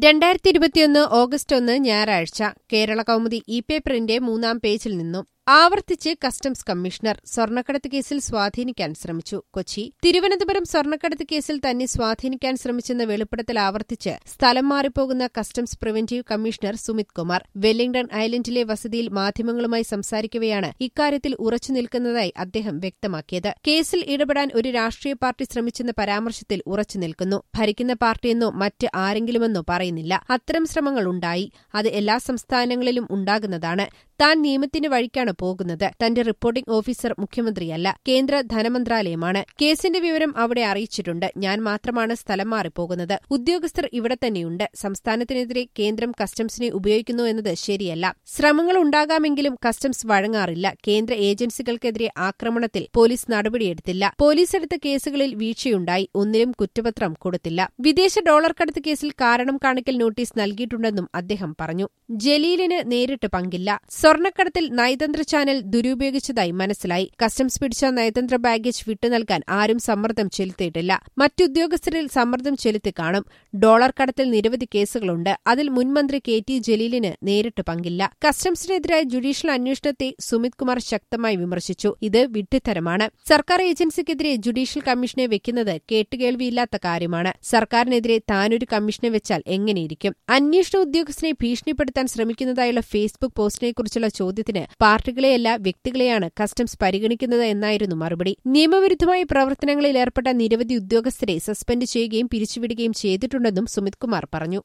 രണ്ടായിരത്തി ഇരുപത്തിയൊന്ന് ഓഗസ്റ്റ് ഒന്ന് ഞായറാഴ്ച കേരള കൗമുദി ഇ പേപ്പറിന്റെ മൂന്നാം പേജിൽ നിന്നും ആവർത്തിച്ച് കസ്റ്റംസ് കമ്മീഷണർ സ്വർണ്ണക്കടത്ത് കേസിൽ സ്വാധീനിക്കാൻ ശ്രമിച്ചു കൊച്ചി തിരുവനന്തപുരം സ്വർണ്ണക്കടത്ത് കേസിൽ തന്നെ സ്വാധീനിക്കാൻ ശ്രമിച്ചെന്ന വെളിപ്പെടുത്തൽ ആവർത്തിച്ച് സ്ഥലം മാറിപ്പോകുന്ന customs preventive commissioner Sumit Kumar Wellington ഐലൻഡിലെ വസതിയിൽ മാധ്യമങ്ങളുമായി സംസാരിക്കവെയാണ് ഇക്കാര്യത്തിൽ ഉറച്ചു നിൽക്കുന്നതായി അദ്ദേഹം വ്യക്തമാക്കിയത് കേസിൽ ഇടപെടാൻ ഒരു രാഷ്ട്രീയ പാർട്ടി ശ്രമിച്ചെന്ന പരാമർശത്തിൽ ഉറച്ചു നിൽക്കുന്നു ഭരിക്കുന്ന പാർട്ടിയെന്നോ മറ്റ് ആരെങ്കിലുമെന്നോ പറയുന്നില്ല അത്തരം ശ്രമങ്ങൾ ഉണ്ടായി അത് എല്ലാ സംസ്ഥാനങ്ങളിലും ഉണ്ടാകുന്നതാണ് താൻ നിയമത്തിന്റെ വഴിക്കാണ് പോകുന്നത് തന്റെ റിപ്പോർട്ടിംഗ് ഓഫീസർ മുഖ്യമന്ത്രിയല്ല കേന്ദ്ര ധനമന്ത്രാലയമാണ് കേസിന്റെ വിവരം അവിടെ അറിയിച്ചിട്ടുണ്ട് ഞാൻ മാത്രമാണ് സ്ഥലം മാറിപ്പോകുന്നത് ഉദ്യോഗസ്ഥർ ഇവിടെ തന്നെയുണ്ട് സംസ്ഥാനത്തിനെതിരെ കേന്ദ്രം കസ്റ്റംസിനെ ഉപയോഗിക്കുന്നു എന്നത് ശരിയല്ല ശ്രമങ്ങൾ ഉണ്ടാകാമെങ്കിലും കസ്റ്റംസ് വഴങ്ങാറില്ല കേന്ദ്ര ഏജൻസികൾക്കെതിരെ ആക്രമണത്തിൽ പോലീസ് നടപടിയെടുത്തില്ല പോലീസ് എടുത്ത കേസുകളിൽ വീഴ്ചയുണ്ടായി ഒന്നിലും കുറ്റപത്രം കൊടുത്തില്ല വിദേശ ഡോളർ കടത്ത് കേസിൽ കാരണം കാണിക്കൽ നോട്ടീസ് നൽകിയിട്ടുണ്ടെന്നും അദ്ദേഹം പറഞ്ഞു ജലീലിന് നേരിട്ട് പങ്കില്ല സ്വർണ്ണക്കടത്തിൽ നയതന്ത്ര ചാനൽ ദുരുപയോഗിച്ചതായി മനസ്സിലായി കസ്റ്റംസ് പിടിച്ച നയതന്ത്ര ബാഗേജ് വിട്ടുനൽകാൻ ആരും സമ്മർദ്ദം ചെലുത്തിയിട്ടില്ല മറ്റുദ്യോഗസ്ഥരിൽ സമ്മർദ്ദം ചെലുത്തി കാണും ഡോളർ കടത്തിൽ നിരവധി കേസുകളുണ്ട് അതിൽ മുൻമന്ത്രി കെ ടി ജലീലിന് നേരിട്ട് പങ്കില്ല കസ്റ്റംസിനെതിരായ ജുഡീഷ്യൽ അന്വേഷണത്തെ സുമിത് കുമാർ ശക്തമായി വിമർശിച്ചു ഇത് വിഡ്ഢിത്തരമാണ് സർക്കാർ ഏജൻസിക്കെതിരെ ജുഡീഷ്യൽ കമ്മീഷനെ വെക്കുന്നത് കേട്ടുകേൾവിയില്ലാത്ത കാര്യമാണ് സർക്കാരിനെതിരെ താനൊരു കമ്മീഷനെ വെച്ചാൽ എങ്ങനെയിരിക്കും അന്വേഷണ ഉദ്യോഗസ്ഥനെ ഭീഷണിപ്പെടുത്താൻ ശ്രമിക്കുന്നതായുള്ള ഫേസ്ബുക്ക് പോസ്റ്റിനെക്കുറിച്ചുള്ള ചോദ്യത്തിന് പാർട്ടികളെയല്ല വ്യക്തികളെയാണ് കസ്റ്റംസ് പരിഗണിക്കുന്നത് എന്നായിരുന്നു മറുപടി നിയമവിരുദ്ധമായ പ്രവർത്തനങ്ങളിൽ ഏർപ്പെട്ട നിരവധി ഉദ്യോഗസ്ഥരെ സസ്പെൻഡ് ചെയ്യുകയും പിരിച്ചുവിടുകയും ചെയ്തിട്ടുണ്ടെന്നും സുമിത് കുമാർ പറഞ്ഞു